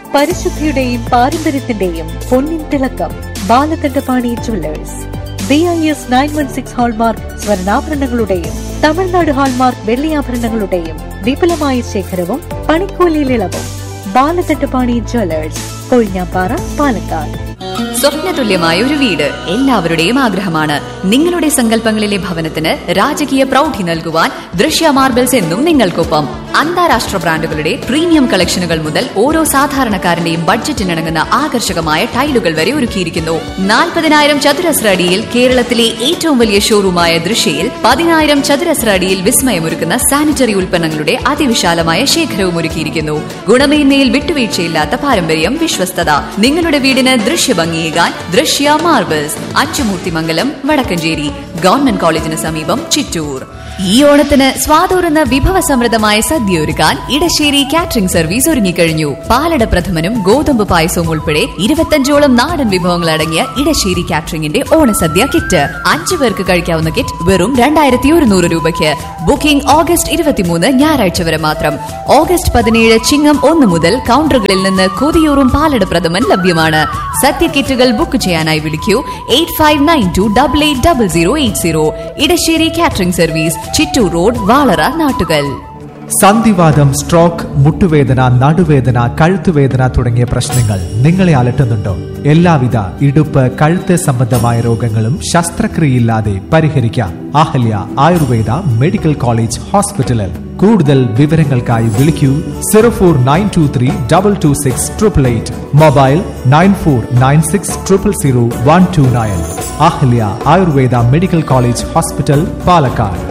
പരിശുദ്ധിയുടെയും പാരമ്പര്യത്തിന്റെയും പൊന്നിൻ തിളക്കം Balakandapani jewellers B I S nine one six hallmark സ്വർണ്ണാഭരണങ്ങളുടെയും തമിഴ്നാട് ഹാൾമാർക്ക് വെള്ളിയാഭരണങ്ങളുടെയും വിപുലമായ ശേഖരവും പണിക്കൂലിയിൽ ഇളവും ബാലകണ്ഠപാണി ജ്വല്ലേഴ്സ് കൊഴിഞ്ഞാപ്പാറ പാലക്കാട് സ്വപ്നതുല്യമായ ഒരു വീട് എല്ലാവരുടെയും ആഗ്രഹമാണ് നിങ്ങളുടെ സങ്കല്പങ്ങളിലെ ഭവനത്തിന് രാജകീയ പ്രൗഢി നൽകുവാൻ ദൃശ്യ മാർബിൾസ് എന്നും നിങ്ങൾക്കൊപ്പം അന്താരാഷ്ട്ര ബ്രാൻഡുകളുടെ പ്രീമിയം കളക്ഷനുകൾ മുതൽ ഓരോ സാധാരണക്കാരന്റെയും ബഡ്ജറ്റിനിണങ്ങുന്ന ആകർഷകമായ ടൈലുകൾ വരെ ഒരുക്കിയിരിക്കുന്നു നാൽപ്പതിനായിരം ചതുരശ്ര അടിയിൽ കേരളത്തിലെ ഏറ്റവും വലിയ ഷോറൂമായ ദൃശ്യയിൽ പതിനായിരം ചതുരശ്ര അടിയിൽ വിസ്മയമൊരുക്കുന്ന സാനിറ്ററി ഉൽപ്പന്നങ്ങളുടെ അതിവിശാലമായ ശേഖരവും ഒരുക്കിയിരിക്കുന്നു ഗുണമേന്മയിൽ വിട്ടുവീഴ്ചയില്ലാത്ത പാരമ്പര്യം വിശ്വസ്തത നിങ്ങളുടെ വീടിന് ദൃശ്യഭംഗിയേകാൻ ദൃശ്യ മാർബിൾസ് അച്ചുമൂർത്തിമംഗലം വടക്കഞ്ചേരി ഗവൺമെന്റ് കോളേജിന് സമീപം ചിറ്റൂർ ഈ ഓണത്തിന് സ്വാതൂറുന്ന വിഭവസമൃദ്ധമായ സദ്യ ഒരുക്കാൻ ഇടശ്ശേരി കാറ്ററിംഗ് സർവീസ് ഒരുങ്ങിക്കഴിഞ്ഞു പാലട പ്രഥമനും ഗോതമ്പ് പായസവും ഉൾപ്പെടെ ഇരുപത്തഞ്ചോളം നാടൻ വിഭവങ്ങൾ അടങ്ങിയ ഇടശ്ശേരി കാറ്ററിംഗിന്റെ ഓണസദ്യ കിറ്റ് അഞ്ചു പേർക്ക് കഴിക്കാവുന്ന കിറ്റ് വെറും രണ്ടായിരത്തി ഒരുന്നൂറ് രൂപയ്ക്ക് ബുക്കിംഗ് ഓഗസ്റ്റ് ഇരുപത്തിമൂന്ന് ഞായറാഴ്ച വരെ മാത്രം ഓഗസ്റ്റ് പതിനേഴ് ചിങ്ങം ഒന്ന് മുതൽ കൗണ്ടറുകളിൽ നിന്ന് കൊതിയൂറും പാലട പ്രഥമൻ ലഭ്യമാണ് സദ്യ കിറ്റുകൾ ബുക്ക് ചെയ്യാനായി വിളിക്കൂ eight five nine two double eight double zero eight zero Edassery catering service Chittur road Valara Nattukal സന്ധിവാദം സ്ട്രോക്ക് മുട്ടുവേദന നടുവേദന കഴുത്തുവേദന തുടങ്ങിയ പ്രശ്നങ്ങൾ നിങ്ങളെ അലട്ടുന്നുണ്ടോ എല്ലാവിധ ഇടുപ്പ് കഴുത്ത് സംബന്ധമായ രോഗങ്ങളും ശസ്ത്രക്രിയയില്ലാതെ പരിഹരിക്കാം അഹല്യ ആയുർവേദ മെഡിക്കൽ കോളേജ് ഹോസ്പിറ്റലിൽ കൂടുതൽ വിവരങ്ങൾക്കായി വിളിക്കൂ zero four nine two three double two six triple eight mobile nine four nine six triple zero one two nine Ahalya Ayurveda medical college hospital Palakkad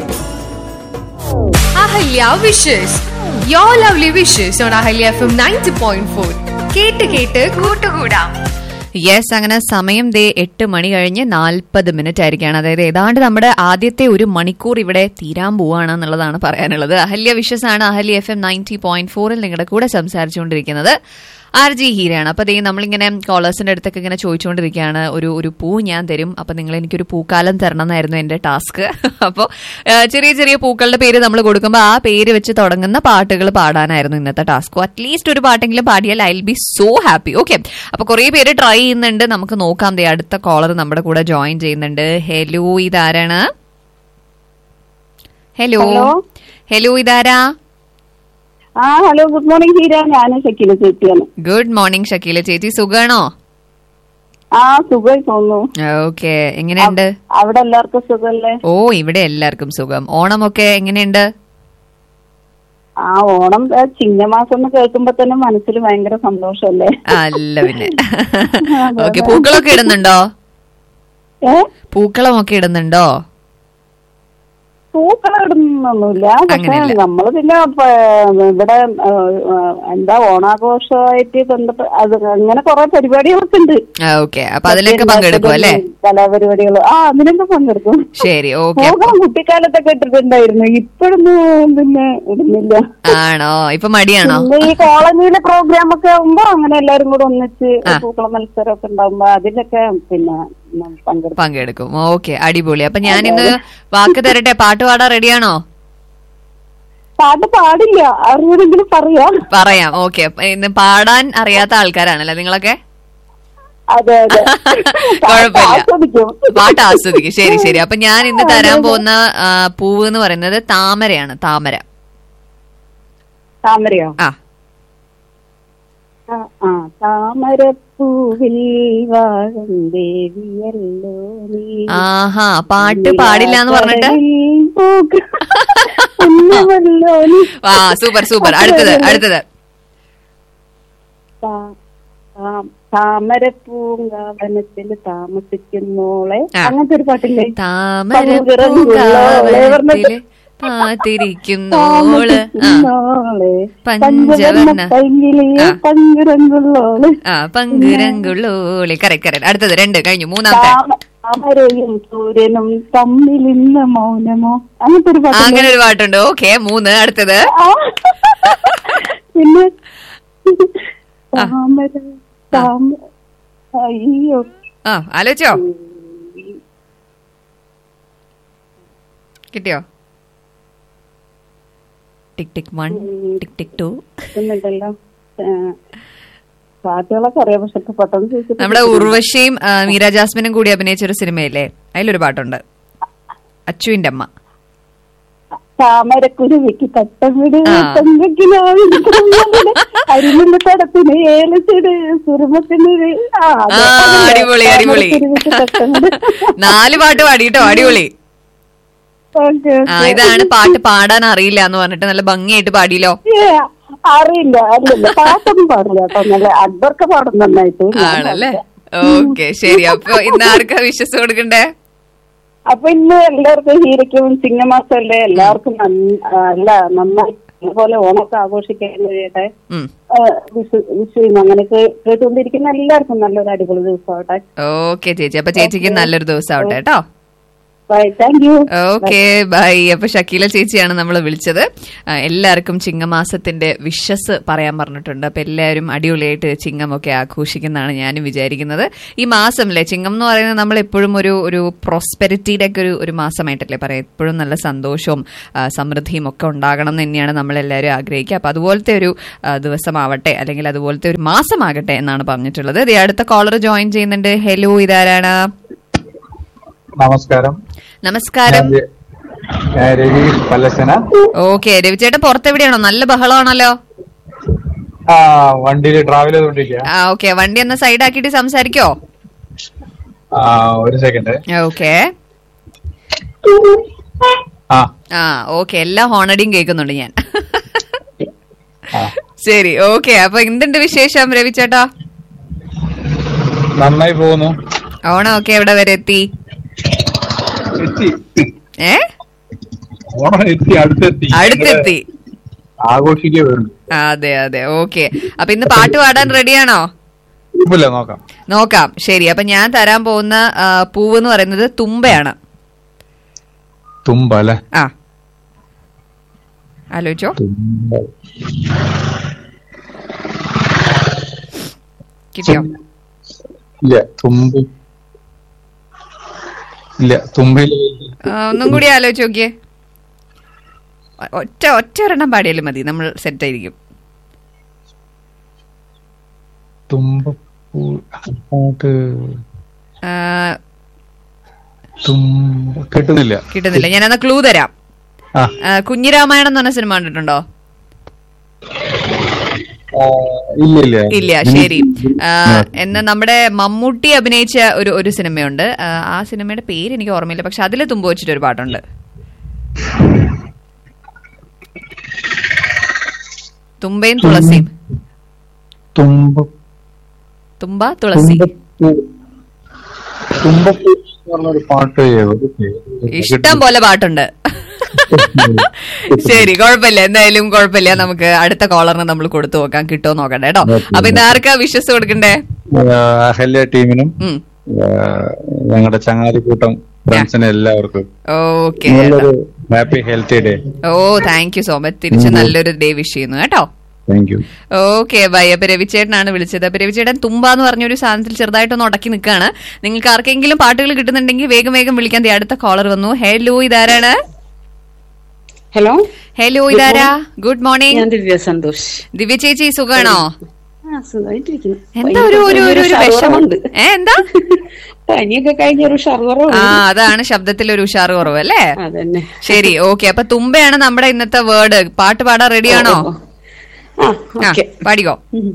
Ahalya wishes your lovely wishes on Ahalya F M ninety point four കേട്ട് കേട്ട് കൂട്ടുകൂടാം yes അങ്ങനെ സമയം ദേ എട്ട് മണി കഴിഞ്ഞ് നാൽപ്പത് minute ആയിരിക്കാണ് അതായത് ഏതാണ്ട് നമ്മുടെ ആദ്യത്തെ ഒരു മണിക്കൂർ ഇവിടെ തീരാൻ പോവാണ് എന്നുള്ളതാണ് പറയാനുള്ളത് അഹല്യ വിഷസ് ആണ് Ahalya F M ninety point ഫോറിൽ നിങ്ങളുടെ കൂടെ സംസാരിച്ചുകൊണ്ടിരിക്കുന്നത് ആർ ജി ഹീരയാണ് അപ്പൊ ദേ നമ്മളിങ്ങനെ കോളേഴ്സിന്റെ അടുത്തൊക്കെ ഇങ്ങനെ ചോദിച്ചുകൊണ്ടിരിക്കുകയാണ് ഒരു ഒരു പൂ ഞാൻ തരും അപ്പൊ നിങ്ങൾ എനിക്കൊരു പൂക്കാലം തരണം എന്നായിരുന്നു എന്റെ ടാസ്ക് അപ്പോൾ ചെറിയ ചെറിയ പൂക്കളുടെ പേര് നമ്മൾ കൊടുക്കുമ്പോൾ ആ പേര് വെച്ച് തുടങ്ങുന്ന പാട്ടുകൾ പാടാനായിരുന്നു ഇന്നത്തെ ടാസ്ക് അറ്റ്ലീസ്റ്റ് ഒരു പാട്ടെങ്കിലും പാടിയാൽ I be so happy okay അപ്പൊ കുറെ പേര് ട്രൈ ചെയ്യുന്നുണ്ട് നമുക്ക് നോക്കാം ദേ അടുത്ത കോളർ നമ്മുടെ കൂടെ ജോയിൻ ചെയ്യുന്നുണ്ട് ഹലോ ഇതാരാണ് ഹലോ ഹലോ ഇതാരാ ആ ഹലോ ഗുഡ് മോർണിംഗ് ഹീര ഞാൻ ഷക്കീല ചേച്ചിയാണ് ഗുഡ് മോർണിംഗ് ഷക്കീല ചേച്ചി സുഖാണോ ആ സുഖമായി തോന്നുന്നു ഓക്കെ എങ്ങനെയുണ്ട് അവിടെ എല്ലാവർക്കും സുഖമല്ലേ ഓ ഇവിടെ എല്ലാവർക്കും സുഖം ഓണമൊക്കെ എങ്ങനെയുണ്ട് ആ ഓണം ഏ, ചിങ്ങമാസം എന്ന് കേൾക്കുമ്പോ തന്നെ മനസ്സിൽ ഭയങ്കര സന്തോഷല്ലേ അല്ല പിന്നെ ഓക്കെ പൂക്കളമൊക്കെ ഇടുന്നുണ്ടോ ഏ പൂക്കളമൊക്കെ ഇടുന്നുണ്ടോ പൂക്കളം ഇടുന്നൊന്നുമില്ല പക്ഷെ അങ്ങനെയല്ല. നമ്മള് പിന്നെ പ- ഇവിടെ ഏ, ഏ, എന്താ ഓണാഘോഷമായിട്ട് ബന്ധപ്പെട്ട് അത് അങ്ങനെ കുറെ പരിപാടികളൊക്കെ ഉണ്ട് ഓക്കെ അപ്പൊ അതിലൊക്കെ പങ്കെടുക്കും അല്ലേ കലാപരിപാടികൾ ആ അതിനൊക്കെ പങ്കെടുക്കും ശരി ഓക്കെ പോകാൻ കുട്ടിക്കാലത്തൊക്കെ ഇട്ടിട്ടുണ്ടായിരുന്നു ഇപ്പോഴൊന്നും പിന്നെ ഇടുന്നില്ല ആണോ ഇപ്പൊ മടിയാണോ പിന്നെ ഈ കോളനിയിലെ പ്രോഗ്രാം ഒക്കെ ആവുമ്പോ അങ്ങനെ എല്ലാരും കൂടെ ഒന്നിച്ച് ആ. പൂക്കള മത്സരം ഒക്കെ ഉണ്ടാവുമ്പോ അതിലൊക്കെ പിന്നെ ഞാൻ പങ്കെടുക്കും പങ്കെടുക്കും ഓക്കെ അടിപൊളി അപ്പൊ ഞാൻ ഇന്ന് വാക്ക് തരട്ടെ പാട്ട് പാടാൻ റെഡിയാണോ പാട്ട് പാടില്ല അറിയാമെങ്കിലും പറയാം പറയാം ഓക്കെ ഇന്ന് പാടാൻ അറിയാത്ത ആൾക്കാരാണല്ലേ നിങ്ങളൊക്കെ അതെ അതെ കുഴപ്പമില്ല ആസ്വദിക്കും പാട്ട് ആസ്വദിക്കും ശരി ശരി അപ്പൊ ഞാൻ ഇന്ന് തരാൻ പോകുന്ന ആ, പൂവ് എന്ന് പറയുന്നത് താമരയാണ് താമര താമരയോ ആ ആ, ആ താമരപ്പൂവിൽ വാഴും ദേവിയല്ലോ നീ ആഹാ പാട്ട് പാടില്ല എന്ന് പറഞ്ഞിട്ട് കടലിൽ പൂക്ക- പുണ്യമല്ലോ നീ ആ സൂപ്പർ സൂപ്പർ അടുത്തത് അടുത്തത് താ- താ- താമരപ്പൂങ്കാവനത്തിൽ താമസിക്കുന്നോളെ ആ. അങ്ങനത്തെ ഒരു പാട്ടില്ലേ താമരപ്പൂങ്കാവനത്തില് പാത്തിരിക്കുന്നോള് ആ താമസിക്കുന്നോളെ പഞ്ചവർണ്ണ. പഞ്ചവർണ്ണ പൈങ്കിളിയെ ആ. പങ്കുരങ്കുള്ളോളെ ആ പങ്കുരങ്കുള്ളോളി കറക്റ്റ് കറക്റ്റ് അടുത്തത് രണ്ട് കഴിഞ്ഞു മൂന്നാമത്തെ താമ- താമരയും സൂര്യനും തമ്മിൽ ഇന്ന് മൗനമോ അങ്ങനത്തെ ഒരു ആ, പാട്ടില്ലേ അങ്ങനെ ഒരു പാട്ടുണ്ട് ഓക്കെ മൂന്ന് അടുത്തത് ആ. പിന്നെ താമര താമ അയ്യോ ആ ആലോചിച്ചോ കിട്ടിയോ ടിക് tick one tick tick to ഒന്നുമില്ലല്ലോ ആ, പാട്ടുകളൊക്കെ അറിയാം പക്ഷെ ഇപ്പൊ പെട്ടെന്ന് ചോദിച്ചിട്ട് നമ്മുടെ ഉർവശിയും ആ, മീര ജാസ്മിനും കൂടി അഭിനയിച്ച ഒരു സിനിമയില്ലേ അതിലൊരു പാട്ടുണ്ട് അച്ചുവിന്റെ അമ്മ താമരക്കുരുവിക്ക് തട്ടമിട് ആ. അരിമുള്ള തടത്തിന് ഏലച്ചിട് സുരുമത്തിന് ആ, അതെ. ആ, അതല്ലേ? അടിപൊളി, അടിപൊളി. താമരക്കുരുവിക്ക് തട്ടമിട്. നാല് പാട്ട് പാടിട്ടോ അടിപൊളി ഓക്കേ, ആ ഓക്കേ. ഇതാണ് പാട്ട് പാടാൻ അറിയില്ല എന്ന് പറഞ്ഞിട്ട് നല്ല ഭംഗിയായിട്ട് പാടിയല്ലോ ഏ, അറിയില്ല അറിയില്ല പാട്ടൊന്നും പാടില്ല കേട്ടോ നല്ല അക്ബർക്ക് പാടും നന്നായിട്ട് ഞാൻ ആണല്ലേ പാടില്ല. ഓക്കെ ശരി അപ്പൊ ഇന്ന് ആർക്കാ വിശ്വസ് കൊടുക്കണ്ടേ അപ്പൊ ഇന്ന് എല്ലാവർക്കും ഹീരയ്ക്കും ചിങ്ങമാസമല്ലേ എല്ലാവർക്കും നന്ന- ആ, അല്ല നന്നായി അതുപോലെ ഓണമൊക്കെ ആഘോഷിക്കാൻ കഴിയട്ടെ ഉം. ആ, വിഷു വിഷുവിന് അങ്ങനെയൊക്കെ കേട്ടുകൊണ്ടിരിക്കുന്ന എല്ലാവർക്കും നല്ലൊരു അടിപൊളി ദിവസമാവട്ടെ ഓക്കെ ചേച്ചി അപ്പൊ ചേച്ചിക്ക് നല്ലൊരു ദിവസം ആവട്ടെ കേട്ടോ bye thank you okay bye അപ്പൊ ഷക്കീല ചേച്ചിയാണ് നമ്മൾ വിളിച്ചത് ആ, എല്ലാവർക്കും ചിങ്ങമാസത്തിന്റെ വിഷസ് പറയാൻ പറഞ്ഞിട്ടുണ്ട് അപ്പൊ എല്ലാവരും അടിപൊളിയായിട്ട് ചിങ്ങമൊക്കെ ആഘോഷിക്കുന്നതാണ് ഞാനും വിചാരിക്കുന്നത് ഈ മാസം അല്ലേ ചിങ്ങം എന്ന് പറയുന്നത് നമ്മൾ എപ്പോഴും ഒരു ഒരു പ്രോസ്പെരിറ്റിയുടെ ഒക്കെ ഒരു ഒരു മാസമായിട്ടല്ലേ പറയാം എപ്പോഴും നല്ല സന്തോഷവും ആ, സമൃദ്ധിയും ഒക്കെ ഉണ്ടാകണം എന്ന് തന്നെയാണ് നമ്മൾ എല്ലാവരും ആഗ്രഹിക്കുക അപ്പൊ അതുപോലത്തെ ഒരു ആ, ദിവസമാവട്ടെ അല്ലെങ്കിൽ അതുപോലത്തെ ഒരു മാസമാകട്ടെ എന്നാണ് പറഞ്ഞിട്ടുള്ളത് ദേ അടുത്ത കോളർ ജോയിൻ ചെയ്യുന്നുണ്ട് ഹലോ ഇതാരാണ് നമസ്കാരം നമസ്കാരം ഞാൻ ര- ഞാൻ രവി പല്ലശന ഓക്കെ രവിചേട്ടൻ പുറത്തെവിടെയാണോ നല്ല ബഹളമാണല്ലോ ആ വണ്ടിയിൽ ട്രാവൽ ചെയ്തോണ്ടിരിക്കുക ആ ഓക്കെ വണ്ടി ഒന്ന് സൈഡ് ആക്കിയിട്ട് സംസാരിക്കോ ആ ഒരു സെക്കൻഡ് ഓക്കെ ആ ആ ഓക്കെ എല്ലാ ഹോണടിയും കേൾക്കുന്നുണ്ട് ഞാൻ ആ ശരി ഓക്കെ അപ്പൊ എന്തുണ്ട് വിശേഷം രവിചേട്ടാ നന്നായി പോകുന്നു ഓണം ഒക്കെ എവിടെ വരെ എത്തി എത്തി ഏ ഓണം എത്തി അടുത്തെത്തി അടുത്തെത്തി ആഘോഷിക്കേ വേണ്ടു അതെ അതെ ഓക്കെ അപ്പൊ ഇന്ന് പാട്ട് പാടാൻ റെഡിയാണോ ഇല്ല നോക്കാം നോക്കാം ശരി അപ്പൊ ഞാൻ തരാൻ പോകുന്ന ആ, പൂവ് എന്ന് പറയുന്നത് തുമ്പയാണ് തുമ്പ അല്ലെ ആ ആലോചിച്ചോ തുമ്പ കിട്ടിയോ ഇല്ല തുമ്പ് ഇല്ല തുമ്പിൽ ആ, ഒന്നും കൂടി ആലോചിച്ച് നോക്കിയേ ഒ- ഒറ്റ ഒറ്റ ഒരെണ്ണം പാടിയാലും മതി നമ്മൾ സെറ്റ് ആയിരിക്കും തുമ്പ പാട്ട് ആ, തുമ്പ കിട്ടുന്നില്ല കിട്ടുന്നില്ല ഞാനെന്നാ ക്ലൂ തരാം ആ ആ, കുഞ്ഞിരാമായണം എന്ന് പറഞ്ഞ സിനിമ കണ്ടിട്ടുണ്ടോ ആ, ഇല്ല ഇല്ല ഇല്ല ശരി ആ, എന്നാ നമ്മുടെ മമ്മൂട്ടി അഭിനയിച്ച ഒരു ഒരു സിനിമയുണ്ട് ആ, ആ സിനിമയുടെ പേര് എനിക്ക് ഓർമ്മയില്ല പക്ഷെ അതിൽ തുമ്പ വെച്ചിട്ട് ഒരു പാട്ടുണ്ട് തുമ്പയും തുളസിയും തുമ്പ തുമ്പ തുളസി തുമ്പപ്പൂ തുമ്പപ്പൂ എന്ന് പറഞ്ഞൊരു പാട്ട് ഒരു പേര് ഇഷ്ടം പോലെ പാട്ടുണ്ട് ശരി കുഴപ്പമില്ല എന്തായാലും കുഴപ്പമില്ല നമുക്ക് അടുത്ത കോളറിന് നമ്മൾ കൊടുത്തു നോക്കാം കിട്ടുമോ നോക്കട്ടെ കേട്ടോ അപ്പൊ ഇന്ന് ആർക്കാ വിശ്വസ് കൊടുക്കണ്ടേ ആ, അഹല്യ ടീമിനും ഉം ഞങ്ങളുടെ ചങ്ങാതിക്കൂട്ടം ഫ്രണ്ട്സിന് എല്ലാവർക്കും ഓക്കെ നല്ലൊരു happy healthy day oh thank you so much തിരിച്ച് നല്ലൊരു ഡേ വിഷ് ചെയ്യുന്നു കേട്ടോ താങ്ക് യു ഓക്കെ ബൈ അപ്പൊ രവിചേട്ടനാണ് വിളിച്ചത് അപ്പൊ രവിചേട്ടൻ തുമ്പ എന്ന് പറഞ്ഞൊരു സാധനത്തിൽ ചെറുതായിട്ടൊന്ന് ഉടക്കി നിൽക്കുകയാണ് നിങ്ങൾക്ക് ആർക്കെങ്കിലും പാട്ടുകൾ കിട്ടുന്നുണ്ടെങ്കിൽ വേഗം വേഗം വിളിക്കാൻ ദേ അടുത്ത കോളർ വന്നു ഹലോ ഇതാരാണ് ഹലോ ഹലോ ഇതാരാ ഗുഡ് മോർണിംഗ് ഞാൻ ദിവ്യ സന്തോഷ് ദിവ്യ ചേച്ചി സുഖാണോ ആ സുഖമായിട്ടിരിക്കുന്നു എന്താ ഒരു ഒരു ഒരു ഒരു വിഷമം ഷർവറുണ്ട് ഏ എന്താ പനിയൊക്കെ കഴിഞ്ഞ ഒരു ആ ഷർവറുണ്ട് അതാണ് ശബ്ദത്തിൽ ഒരു ഉഷാറ് കുറവ് അല്ലേ അതന്നെ ശരി ഓക്കെ അപ്പൊ തുമ്പയാണ് നമ്മുടെ ഇന്നത്തെ വേർഡ് പാട്ട് പാടാൻ റെഡിയാണോ ആ ആ ഓക്കെ പാടിക്കോ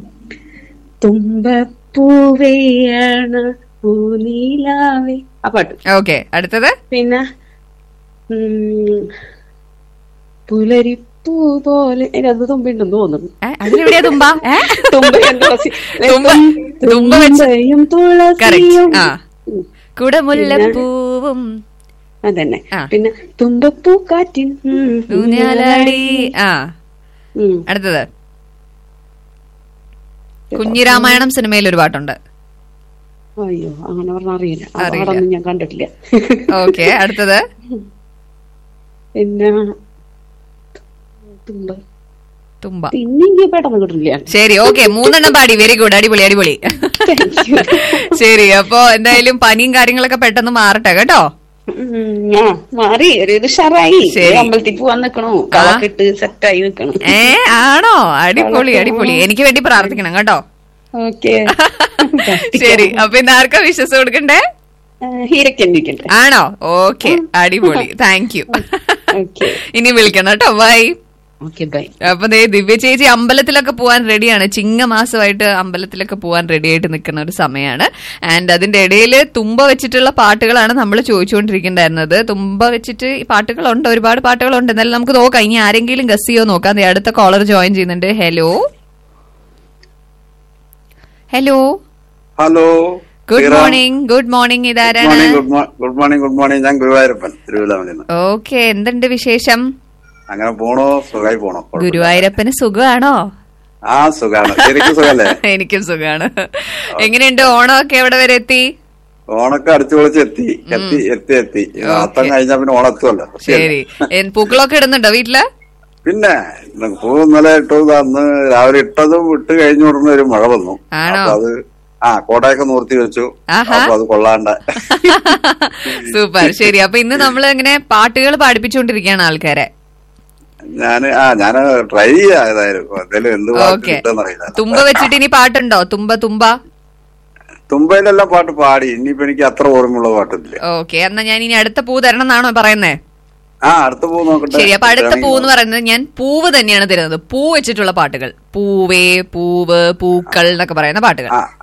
തുമ്പപ്പൂവേയാണ് പൂനീലാവേ ആ പാട്ട് ഓക്കെ അടുത്തത് പിന്നെ ഉം, പുലരിപ്പൂ പോലെ അതിനകത്ത് തുമ്പുണ്ടെന്ന് തോന്നുന്നു ഏ, അതിലെവിടെയാ തുമ്പ ഏ? തുമ്പയും തുളസി തുമ്പ- തുമ്പ വെച്ച്- തുമ്പയും കറക്റ്റ് തുളസിയും ആ കുടമുല്ലപ്പൂവും അതന്നെ ആ. പിന്നെ തുമ്പപ്പൂ കാറ്റിൻ ഉം, ഊഞ്ഞാലാടി ആ ഉം. അടുത്തത് കുഞ്ഞിരാമായണം സിനിമയിൽ ഒരു പാട്ടുണ്ട് അയ്യോ അങ്ങനെ പറഞ്ഞ അറിയില്ല ആ അറിയില്ല. പാടൊന്നും ഞാൻ കണ്ടിട്ടില്ല ഓക്കെ അടുത്തത് പിന്നെ തുമ്പ തുമ്പ പിന്നെ എനിക്ക് പെട്ടെന്ന് കിട്ടില്ല ശരി ഓക്കെ മൂന്നെണ്ണം പാടി വെരി ഗുഡ് അടിപൊളി അടിപൊളി ശരി അപ്പൊ എന്തായാലും പനിയും കാര്യങ്ങളൊക്കെ പെട്ടെന്ന് മാറട്ടെ കേട്ടോ ഉം, ആ മാറി ഒരു ഇത് ഷറായി ശരി. അമ്പലത്തിൽ പോവാൻ നിക്കണു കളക്കിട്ട് സെറ്റായി നിക്കണു ഏ ആണോ അടിപൊളി അടിപൊളി എനിക്ക് വേണ്ടി പ്രാർത്ഥിക്കണം കേട്ടോ ഓക്കെ ശരി അപ്പൊ ഇന്ന് ആർക്കാ വിശ്വസം കൊടുക്കണ്ടേ ഹീരയ്ക്ക് എന്തിക്കട്ടെ ആണോ ഓക്കെ അടിപൊളി താങ്ക് യു ഓക്കെ ഇനി വിളിക്കണം കേട്ടോ ബൈ ഓക്കെ ബൈ അപ്പൊ ദേ ദിവ്യ ചേച്ചി അമ്പലത്തിലൊക്കെ പോവാൻ റെഡിയാണ് ചിങ്ങമാസമായിട്ട് അമ്പലത്തിലൊക്കെ പോവാൻ റെഡി ആയിട്ട് നിൽക്കുന്ന ഒരു സമയമാണ് ആൻഡ് അതിന്റെ ഇടയിൽ തുമ്പ വെച്ചിട്ടുള്ള പാട്ടുകളാണ് നമ്മൾ ചോദിച്ചുകൊണ്ടിരിക്കേണ്ടായിരുന്നത് തുമ്പ വെച്ചിട്ട് ഈ പാട്ടുകളുണ്ട് ഒരുപാട് പാട്ടുകളുണ്ട് എന്നാലും നമുക്ക് നോക്കാം ഇനി ആരെങ്കിലും ഗസ് ചെയ്യോ നോക്കാം ദേ അടുത്ത കോളർ ജോയിൻ ചെയ്യുന്നുണ്ട് hello hello hello good morning good morning ഇതാരാണ് ഗുഡ് മോർണിംഗ് ഗുഡ് മോർണിംഗ് ഞാൻ ഗുരുവായൂരപ്പൻ തിരുവില്ലാമണിൽ നിന്ന് ഓക്കെ എന്തുണ്ട് വിശേഷം അങ്ങനെ പോണോ സുഖമായി പോണോ കുഴപ്പമില്ല. ഗുരുവായൂരപ്പന് സുഖമാണോ ആ സുഖാണ് ശരിക്കും സുഖല്ലേ എനിക്കും സുഖാണ് എങ്ങനെയുണ്ട് ഓണമൊക്കെ എവിടെ വരെ എത്തി ഓണൊക്കെ അടിച്ചു പൊളിച്ച് എത്തി എത്തി എത്തി എത്തി അത്തം കഴിഞ്ഞാ പിന്നെ ഓണെത്തുമല്ലോ ശരി എൻ- പൂക്കളൊക്കെ ഇടുന്നുണ്ടോ വീട്ടില് പിന്നെ പൂ ഇന്നലെ ഇട്ടത് അന്ന് രാവിലെ ഇട്ടതും ഇട്ട് കഴിഞ്ഞ ഉടനെ ഒരു മഴ വന്നു ആണോ? അപ്പൊ അത് ആ കോട്ടയൊക്കെ നൂർത്തി വെച്ചു ആഹാ. അപ്പൊ അത് കൊള്ളാണ്ട സൂപ്പർ ശരി അപ്പൊ ഇന്ന് നമ്മൾ ഇങ്ങനെ പാട്ടുകൾ പാടിപ്പിച്ചുകൊണ്ടിരിക്കുകയാണ് ആൾക്കാരെ ഞാന് ആ ഞാൻ ട്രൈ ചെയ്യാം ഏതായാലും എന്തായാലും എന്ത് പാട്ട് ഓക്കെ കിട്ടുമെന്നറിയില്ല തുമ്പ വെച്ചിട്ട് ഇനി പാട്ടുണ്ടോ തുമ്പ തുമ്പ തുമ്പയിലെല്ലാം പാട്ട് പാടി ഇനിയിപ്പോ എനിക്ക് അത്ര ഓർമ്മയുള്ള പാട്ടില്ല ഓക്കെ എന്നാ ഞാൻ ഇനി അടുത്ത പൂ തരണം എന്നാണോ പറയുന്നേ ആ അടുത്ത പൂ നോക്കട്ടെ ശരി അപ്പൊ അടുത്ത പൂ എന്ന് പറയുന്നത് ഞാൻ പൂവ് തന്നെയാണ് തരുന്നത് പൂ വെച്ചിട്ടുള്ള പാട്ടുകൾ പൂവേ പൂവ് പൂക്കൾ എന്നൊക്കെ പറയുന്ന പാട്ടുകൾ ആ